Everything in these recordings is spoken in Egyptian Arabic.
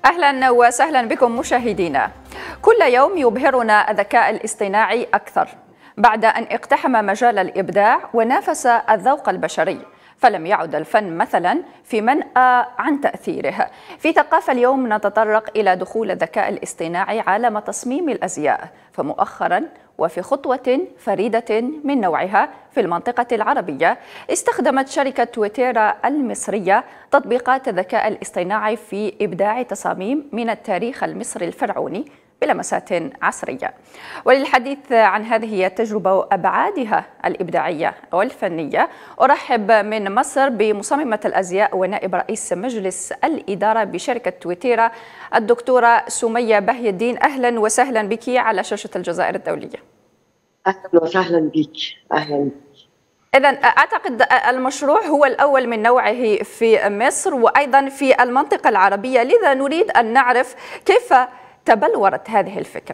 اهلا وسهلا بكم مشاهدينا. كل يوم يبهرنا الذكاء الاصطناعي اكثر بعد ان اقتحم مجال الابداع ونافس الذوق البشري. فلم يعد الفن مثلا في منأى عن تأثيره في ثقافة اليوم نتطرق إلى دخول الذكاء الاصطناعي عالم تصميم الأزياء فمؤخرا وفي خطوة فريدة من نوعها في المنطقة العربية استخدمت شركة تويتيرا المصرية تطبيقات الذكاء الاصطناعي في إبداع تصاميم من التاريخ المصري الفرعوني بلمسات عصرية وللحديث عن هذه التجربة وأبعادها الإبداعية والفنية أرحب من مصر بمصممة الأزياء ونائب رئيس مجلس الإدارة بشركة تويتيرا الدكتورة سمية بهي الدين أهلا وسهلا بك على شاشة الجزائر الدولية أهلا وسهلا بك أهلا إذا أعتقد المشروع هو الأول من نوعه في مصر وأيضا في المنطقة العربية لذا نريد أن نعرف كيف تبلورت هذه الفكرة؟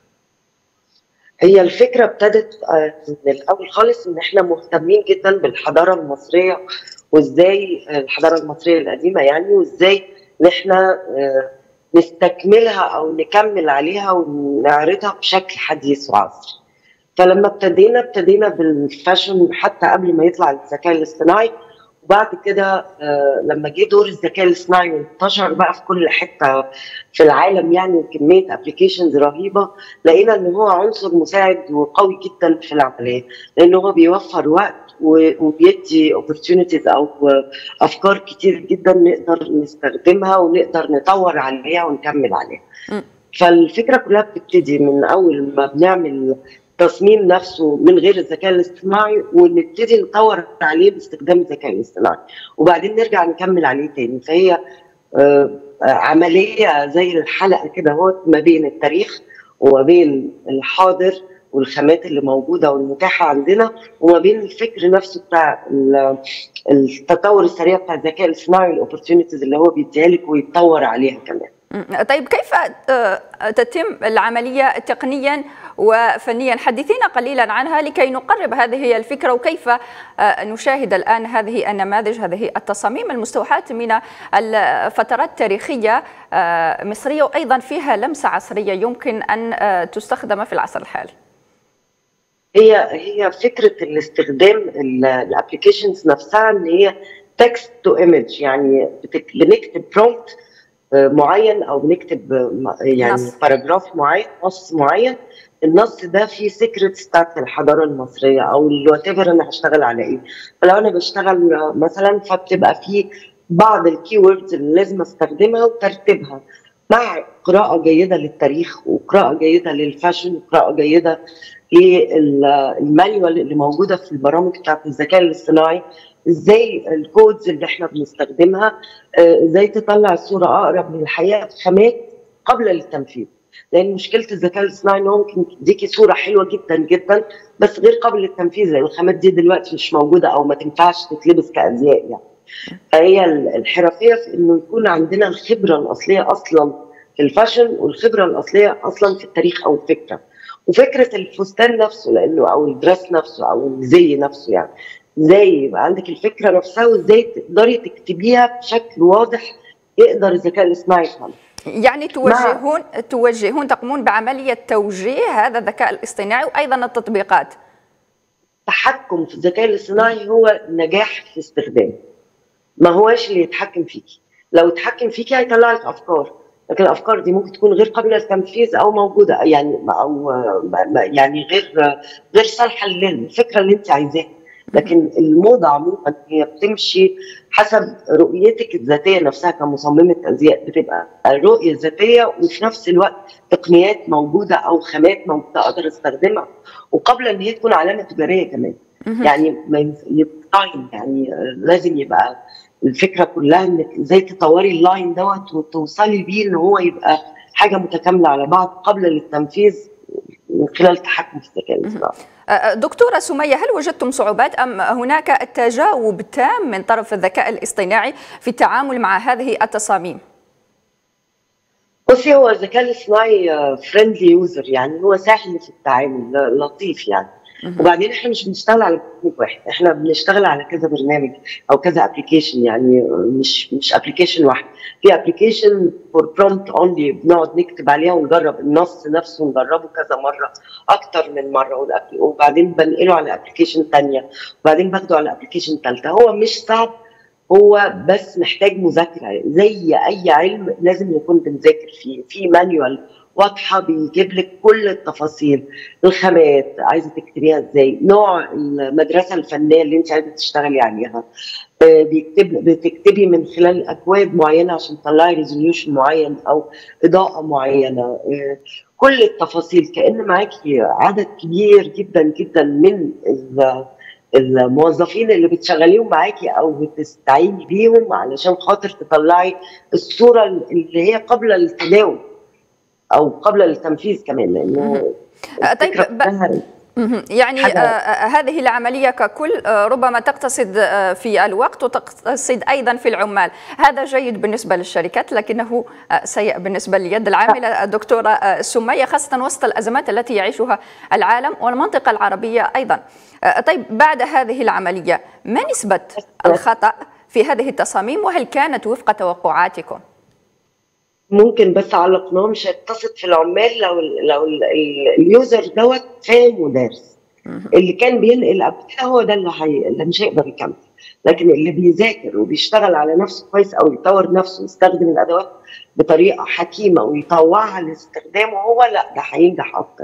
هي الفكرة ابتدت من الأول خالص إن إحنا مهتمين جدا بالحضارة المصرية وإزاي الحضارة المصرية القديمة يعني وإزاي إن إحنا نستكملها أو نكمل عليها ونعرضها بشكل حديث وعصري. فلما ابتدينا ابتدينا بالفاشن حتى قبل ما يطلع الذكاء الاصطناعي وبعد كده لما جه دور الذكاء الاصطناعي وانتشر بقى في كل حته في العالم يعني وكميه ابلكيشنز رهيبه لقينا ان هو عنصر مساعد وقوي جدا في العمليه لان هو بيوفر وقت وبيدي اوبورتيونيتيز او افكار كتير جدا نقدر نستخدمها ونقدر نطور عليها ونكمل عليها. فالفكره كلها بتبتدي من اول ما بنعمل التصميم نفسه من غير الذكاء الاصطناعي ونبتدي نطور عليه باستخدام الذكاء الاصطناعي وبعدين نرجع نكمل عليه تاني فهي عمليه زي الحلقه كده هو ما بين التاريخ وما بين الحاضر والخامات اللي موجوده والمتاحه عندنا وما بين الفكر نفسه بتاع التطور السريع بتاع الذكاء الاصطناعي والاوبورتيونيتيز اللي هو بيديها لك ويتطور عليها كمان. طيب كيف تتم العملية تقنيا وفنيا حدثينا قليلا عنها لكي نقرب هذه الفكرة وكيف نشاهد الآن هذه النماذج هذه التصاميم المستوحاة من الفترات التاريخية مصرية وأيضا فيها لمسة عصرية يمكن أن تستخدم في العصر الحالي هي هي فكرة الاستخدام الابلكيشنز نفسها ان هي تكست تو ايمج يعني بنكتب برومبت معين او بنكتب يعني نص. باراجراف معين نص معين النص ده فيه سيكريتس بتاعت الحضاره المصريه او الوات ايفر انا هشتغل على ايه فلو انا بشتغل مثلا فبتبقى فيه بعض الكي ووردز اللي لازم استخدمها وترتيبها مع قراءه جيده للتاريخ وقراءه جيده للفاشن وقراءه جيده للمانيوال اللي موجوده في البرامج بتاعت الذكاء الاصطناعي ازاي الكودز اللي احنا بنستخدمها ازاي تطلع الصوره اقرب للحقيقه خامات قبل التنفيذ لان مشكله الذكاء الاصطناعي ان هو ممكن يديكي صوره حلوه جدا جدا بس غير قبل التنفيذ لان الخامات دي دلوقتي مش موجوده او ما تنفعش تتلبس كازياء يعني فهي الحرفيه في انه يكون عندنا الخبره الاصليه اصلا في الفاشن والخبره الاصليه اصلا في التاريخ او الفكره وفكره الفستان نفسه لانه او الدرس نفسه او الزي نفسه يعني ازاي يبقى عندك الفكره نفسها وازاي تقدري تكتبيها بشكل واضح يقدر الذكاء الاصطناعي يفهمها يعني توجهون مع... توجهون تقومون بعمليه توجيه هذا الذكاء الاصطناعي وايضا التطبيقات التحكم في الذكاء الاصطناعي هو النجاح في استخدامه ما هوش اللي يتحكم فيكي لو اتحكم فيكي هيطلع لك افكار لكن الافكار دي ممكن تكون غير قابله للتنفيذ او موجوده يعني او يعني غير غير صالحه للفكره اللي انت عايزاها لكن الموضه عموما هي بتمشي حسب رؤيتك الذاتيه نفسها كمصممه ازياء بتبقى الرؤيه الذاتيه وفي نفس الوقت تقنيات موجوده او خامات موجوده اقدر استخدمها وقبل ان هي تكون علامه تجاريه كمان يعني ما يبقى يعني لازم يبقى الفكره كلها انك ازاي تطوري اللاين دوت وتوصلي بيه ان هو يبقى حاجه متكامله على بعض قبل التنفيذ من خلال التحكم في الذكاء الاصطناعي. دكتورة سمية هل وجدتم صعوبات أم هناك تجاوب تام من طرف الذكاء الاصطناعي في التعامل مع هذه التصاميم؟ بصي هو الذكاء الاصطناعي فريندلي يوزر يعني هو سهل في التعامل لطيف يعني وبعدين احنا مش بنشتغل على برنامج واحد احنا بنشتغل على كذا برنامج او كذا ابلكيشن يعني مش مش ابلكيشن واحد في ابلكيشن فور برومبت اونلي بنقعد نكتب عليها ونجرب النص نفسه نجربه كذا مره اكتر من مره وبعدين بنقله على ابلكيشن ثانيه وبعدين باخده على ابلكيشن ثالثه هو مش صعب هو بس محتاج مذاكره زي اي علم لازم نكون بنذاكر فيه في مانيوال واضحه بيجيب لك كل التفاصيل الخامات عايزه تكتبيها ازاي نوع المدرسه الفنيه اللي انت عايزه تشتغلي عليها بيكتب بتكتبي من خلال اكواد معينه عشان تطلعي ريزوليوشن معين او اضاءه معينه كل التفاصيل كان معاكي عدد كبير جدا جدا من الموظفين اللي بتشغليهم معاكي او بتستعيني بيهم علشان خاطر تطلعي الصوره اللي هي قبل التداول او قبل التنفيذ كمان لانه طيب يعني آه هذه العملية ككل آه ربما تقتصد آه في الوقت وتقتصد أيضا في العمال هذا جيد بالنسبة للشركات لكنه سيء بالنسبة لليد العاملة دكتورة سمية خاصة وسط الأزمات التي يعيشها العالم والمنطقة العربية أيضا طيب بعد هذه العملية ما نسبة الخطأ في هذه التصاميم وهل كانت وفق توقعاتكم؟ ممكن بس علقناه مش هيتصل في العمال لو ال لو ال اليوزر دوت فاهم ودارس اللي كان بينقل قبل كده هو ده اللي, هي اللي مش هيقدر يكمل لكن اللي بيذاكر وبيشتغل على نفسه كويس او يطور نفسه ويستخدم الادوات بطريقه حكيمه ويطوعها لاستخدامه هو لا ده هينجح اكتر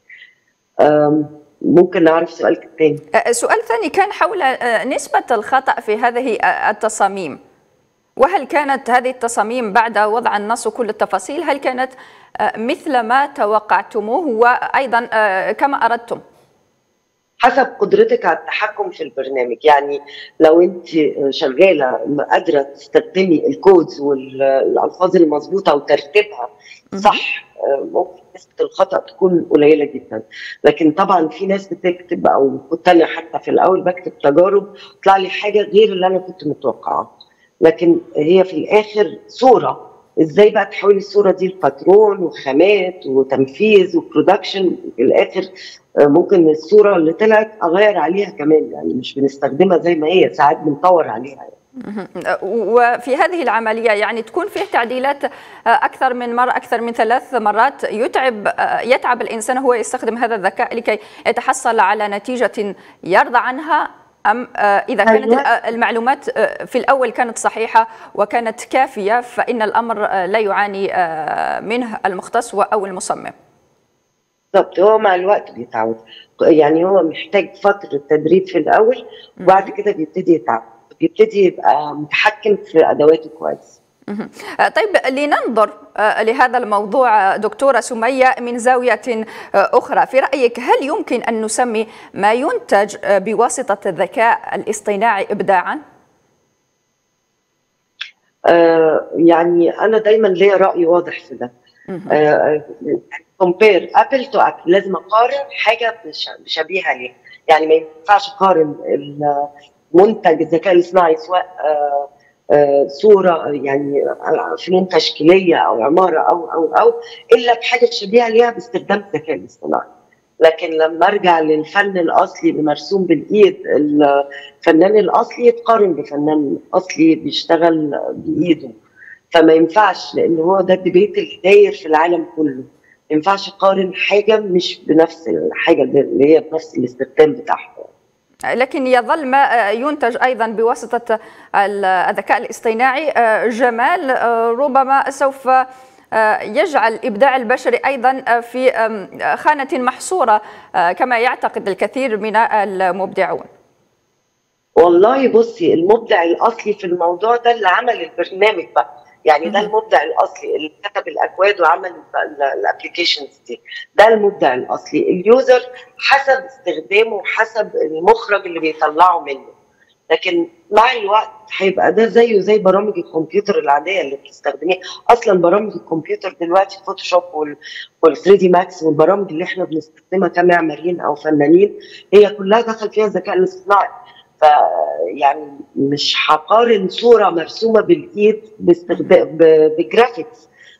يعني ممكن نعرف سؤالك الثاني سؤال ثاني كان حول نسبه الخطا في هذه التصاميم وهل كانت هذه التصاميم بعد وضع النص وكل التفاصيل هل كانت مثل ما توقعتموه وايضا كما اردتم؟ حسب قدرتك على التحكم في البرنامج يعني لو انت شغاله قادره تستخدمي الكودز والالفاظ المظبوطه وترتيبها صح ممكن نسبه الخطا تكون قليله جدا لكن طبعا في ناس بتكتب او كنت انا حتى في الاول بكتب تجارب طلع لي حاجه غير اللي انا كنت متوقعاها لكن هي في الاخر صوره ازاي بقى تحولي الصوره دي لباترون وخامات وتنفيذ وبرودكشن في الاخر ممكن الصوره اللي طلعت اغير عليها كمان يعني مش بنستخدمها زي ما هي ساعات بنطور عليها يعني. وفي هذه العمليه يعني تكون فيه تعديلات اكثر من مره اكثر من ثلاث مرات يتعب يتعب الانسان هو يستخدم هذا الذكاء لكي يتحصل على نتيجه يرضى عنها أم إذا كانت المعلومات في الأول كانت صحيحة وكانت كافية فإن الأمر لا يعاني منه المختص أو المصمم بالضبط هو مع الوقت بيتعود يعني هو محتاج فترة تدريب في الأول وبعد كده بيبتدي يتعود بيبتدي يبقى متحكم في أدواته كويس طيب لننظر لهذا الموضوع دكتورة سمية من زاوية أخرى في رأيك هل يمكن أن نسمي ما ينتج بواسطة الذكاء الاصطناعي إبداعا؟ آه يعني أنا دايما ليا رأي واضح في ده كومبير ابل تو ابل لازم اقارن حاجه شبيهه ليها يعني ما ينفعش اقارن منتج الذكاء الاصطناعي سواء آه آه صوره يعني فنون تشكيليه او عماره او او او الا بحاجه شبيهه ليها باستخدام الذكاء الاصطناعي لكن لما ارجع للفن الاصلي اللي مرسوم بالايد الفنان الاصلي يتقارن بفنان اصلي بيشتغل بايده فما ينفعش لان هو ده الديبيت اللي داير في العالم كله ما ينفعش اقارن حاجه مش بنفس الحاجه اللي هي بنفس الاستخدام بتاعها لكن يظل ما ينتج ايضا بواسطه الذكاء الاصطناعي جمال ربما سوف يجعل الابداع البشري ايضا في خانه محصوره كما يعتقد الكثير من المبدعون. والله بصي المبدع الاصلي في الموضوع ده اللي عمل البرنامج بقى يعني ده المبدع الاصلي اللي كتب الاكواد وعمل الابلكيشنز دي ده المبدع الاصلي اليوزر حسب استخدامه وحسب المخرج اللي بيطلعه منه لكن مع الوقت هيبقى ده زيه زي برامج الكمبيوتر العاديه اللي بتستخدميها اصلا برامج الكمبيوتر دلوقتي فوتوشوب وال 3 دي ماكس والبرامج اللي احنا بنستخدمها كمعماريين او فنانين هي كلها دخل فيها الذكاء الاصطناعي فيعني مش هقارن صوره مرسومه بالايد باستخدام بجرافيكس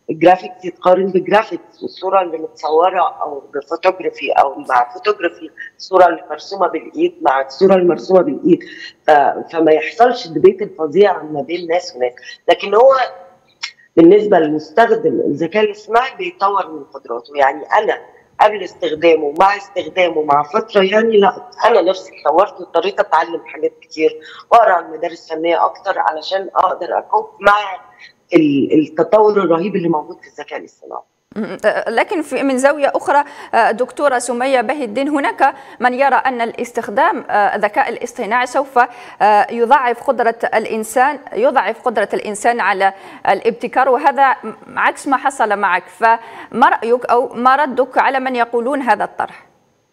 الجرافيكس يتقارن بجرافيكس والصوره اللي متصوره او بفوتوغرافي او مع فوتوغرافي الصوره اللي مرسومه بالايد مع الصوره المرسومه بالايد فما يحصلش الديبيت الفظيع ما بين ناس وناس لكن هو بالنسبه للمستخدم الذكاء الاصطناعي بيطور من قدراته يعني انا قبل استخدامه مع استخدامه مع فتره يعني لا انا نفسي اتطورت واضطريت اتعلم حاجات كتير واقرا عن مدارس فنيه اكتر علشان اقدر اكوب مع التطور الرهيب اللي موجود في الذكاء الاصطناعي لكن في من زاوية أخرى دكتورة سمية بهي الدين هناك من يرى أن الاستخدام الذكاء الاصطناعي سوف يضاعف قدرة الإنسان يضعف قدرة الإنسان على الابتكار وهذا عكس ما حصل معك فما رأيك أو ما ردك على من يقولون هذا الطرح؟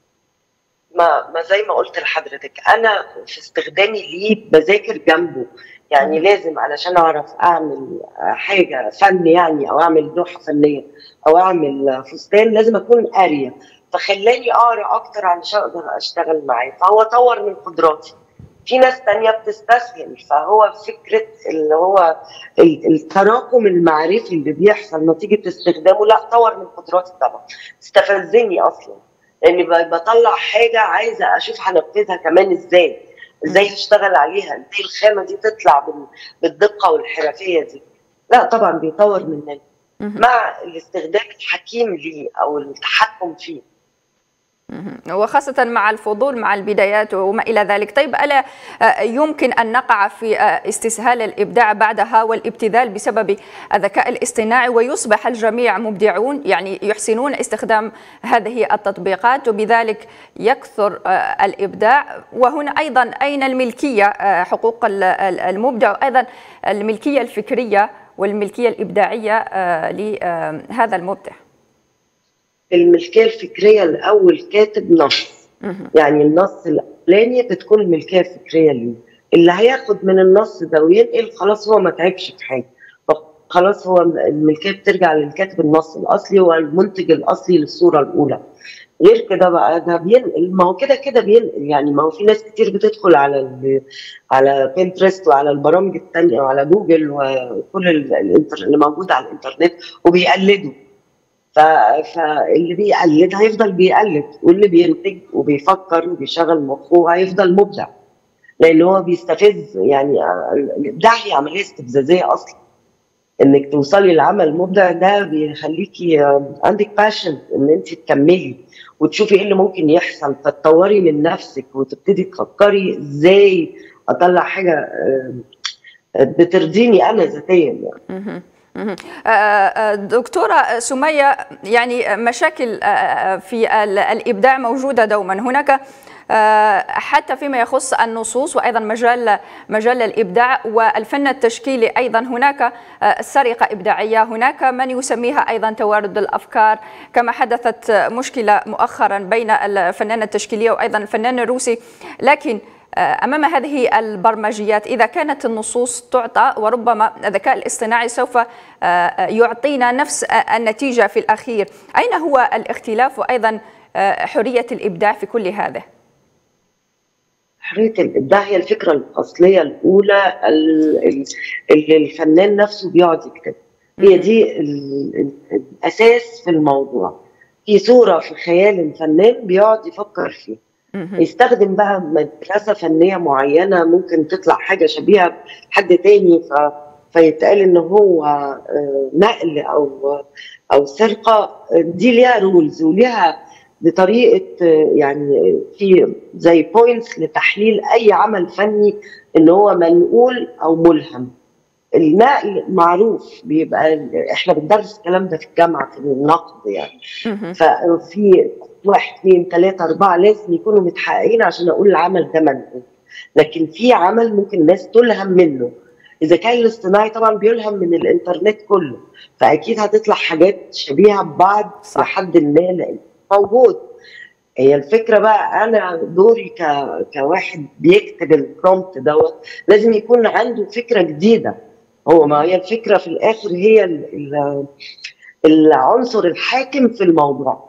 ما ما زي ما قلت لحضرتك انا في استخدامي ليه بذاكر جنبه يعني لازم علشان اعرف اعمل حاجه فن يعني او اعمل لوحه فنيه او اعمل فستان لازم اكون قاريه فخلاني اقرا اكتر علشان اقدر اشتغل معاه فهو طور من قدراتي في ناس تانية بتستسهل فهو فكرة اللي هو التراكم المعرفي اللي بيحصل نتيجة استخدامه لا طور من قدراتي طبعا استفزني أصلا لأني بطلع حاجة عايزة أشوف هنفذها كمان إزاي ازاي هشتغل عليها ازاي الخامه دي تطلع بالدقه والحرفيه دي لا طبعا بيطور مننا مع الاستخدام الحكيم ليه او التحكم فيه وخاصة مع الفضول مع البدايات وما إلى ذلك طيب ألا يمكن أن نقع في استسهال الإبداع بعدها والابتذال بسبب الذكاء الاصطناعي ويصبح الجميع مبدعون يعني يحسنون استخدام هذه التطبيقات وبذلك يكثر الإبداع وهنا أيضا أين الملكية حقوق المبدع وأيضا الملكية الفكرية والملكية الإبداعية لهذا المبدع الملكيه الفكريه الاول كاتب نص يعني النص الاولاني بتكون الملكيه الفكريه ليه اللي هياخد من النص ده وينقل خلاص هو ما تعبش في حاجه خلاص هو الملكيه بترجع للكاتب النص الاصلي والمنتج الاصلي للصوره الاولى غير كده بقى ده بينقل ما هو كده كده بينقل يعني ما هو في ناس كتير بتدخل على على بنترست وعلى البرامج الثانيه وعلى جوجل وكل اللي موجود على الانترنت وبيقلدوا فاللي بيقلد هيفضل بيقلد واللي بينتج وبيفكر وبيشغل مخه هيفضل مبدع لان هو بيستفز يعني الابداع هي عمليه استفزازيه اصلا انك توصلي لعمل مبدع ده بيخليكي عندك باشن ان انت تكملي وتشوفي ايه اللي ممكن يحصل فتطوري من نفسك وتبتدي تفكري ازاي اطلع حاجه بترضيني انا ذاتيا يعني دكتورة سمية يعني مشاكل في الإبداع موجودة دوما هناك حتى فيما يخص النصوص وايضا مجال مجال الابداع والفن التشكيلي ايضا هناك سرقه ابداعيه هناك من يسميها ايضا توارد الافكار كما حدثت مشكله مؤخرا بين الفنانه التشكيليه وايضا الفنان الروسي لكن امام هذه البرمجيات اذا كانت النصوص تعطى وربما الذكاء الاصطناعي سوف يعطينا نفس النتيجه في الاخير اين هو الاختلاف وايضا حريه الابداع في كل هذا حريه الابداع هي الفكره الاصليه الاولى اللي الفنان نفسه بيقعد يكتب هي دي الاساس في الموضوع في صوره في خيال الفنان بيقعد يفكر فيها يستخدم بقى مدرسه فنيه معينه ممكن تطلع حاجه شبيهه حد تاني ف... فيتقال ان هو نقل او او سرقه دي ليها رولز وليها بطريقه يعني في زي بوينتس لتحليل اي عمل فني ان هو منقول او ملهم النقل معروف بيبقى احنا بندرس الكلام ده في الجامعه في النقد يعني ففي واحد اثنين ثلاثة أربعة لازم يكونوا متحققين عشان أقول العمل ده منقول لكن في عمل ممكن الناس تلهم منه إذا كان الاصطناعي طبعا بيلهم من الإنترنت كله فأكيد هتطلع حاجات شبيهة ببعض لحد ما لأن موجود هي الفكره بقى انا دوري ك... كواحد بيكتب البرومبت دوت لازم يكون عنده فكره جديده هو ما هي الفكره في الاخر هي ال... ال... العنصر الحاكم في الموضوع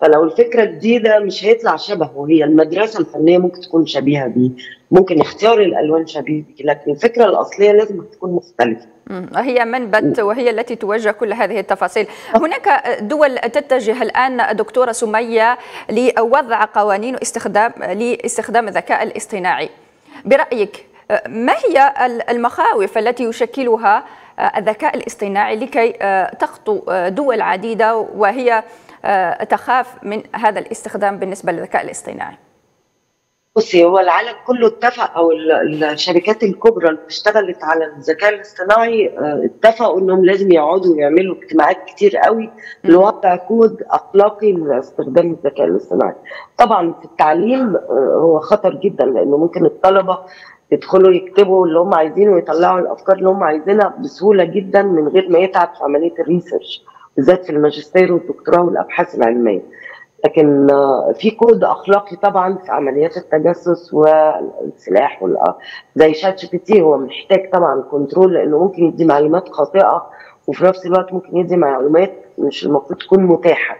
فلو الفكره جديده مش هيطلع شبهه هي المدرسه الفنيه ممكن تكون شبيهه بيه ممكن اختيار الالوان شبيه بيه لكن الفكره الاصليه لازم تكون مختلفه هي منبت وهي التي توجه كل هذه التفاصيل هناك دول تتجه الآن دكتورة سمية لوضع قوانين استخدام لاستخدام الذكاء الاصطناعي برأيك ما هي المخاوف التي يشكلها الذكاء الاصطناعي لكي تخطو دول عديدة وهي تخاف من هذا الاستخدام بالنسبة للذكاء الاصطناعي بصي هو العالم كله اتفق او الشركات الكبرى اللي اشتغلت على الذكاء الاصطناعي اتفقوا انهم لازم يقعدوا يعملوا اجتماعات كتير قوي لوضع كود اخلاقي لاستخدام الذكاء الاصطناعي. طبعا في التعليم هو خطر جدا لانه ممكن الطلبه يدخلوا يكتبوا اللي هم عايزينه ويطلعوا الافكار اللي هم عايزينها بسهوله جدا من غير ما يتعب في عمليه الريسيرش بالذات في الماجستير والدكتوراه والابحاث العلميه. لكن في كود اخلاقي طبعا في عمليات التجسس والسلاح زي شات جي بي تي هو محتاج طبعا كنترول لانه ممكن يدي معلومات خاطئه وفي نفس الوقت ممكن يدي معلومات مش المفروض تكون متاحه.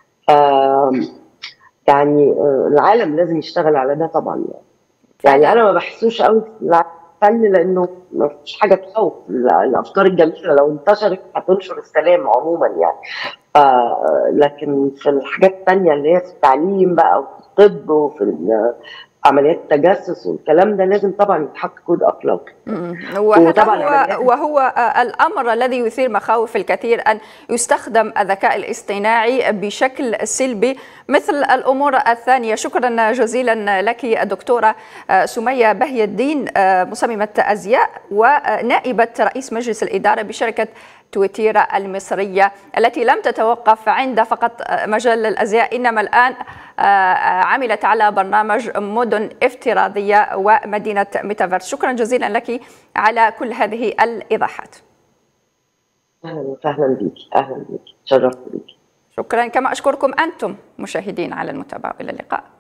يعني العالم لازم يشتغل على ده طبعا يعني. يعني انا ما بحسوش قوي في الفن لانه ما فيش حاجه تخوف الافكار الجميله لو انتشرت هتنشر السلام عموما يعني آه لكن في الحاجات الثانيه اللي هي في التعليم بقى وفي الطب وفي عمليات التجسس والكلام ده لازم طبعا يتحط كود اخلاقي وهذا هو وهو الامر الذي يثير مخاوف الكثير ان يستخدم الذكاء الاصطناعي بشكل سلبي مثل الامور الثانيه شكرا جزيلا لك الدكتوره سميه بهي الدين مصممه ازياء ونائبه رئيس مجلس الاداره بشركه تويتيرا المصرية التي لم تتوقف عند فقط مجال الأزياء إنما الآن عملت على برنامج مدن افتراضية ومدينة ميتافيرس شكرا جزيلا لك على كل هذه الإيضاحات أهلا وسهلا بك أهلا بك تشرفت بك شكرا كما أشكركم أنتم مشاهدين على المتابعة إلى اللقاء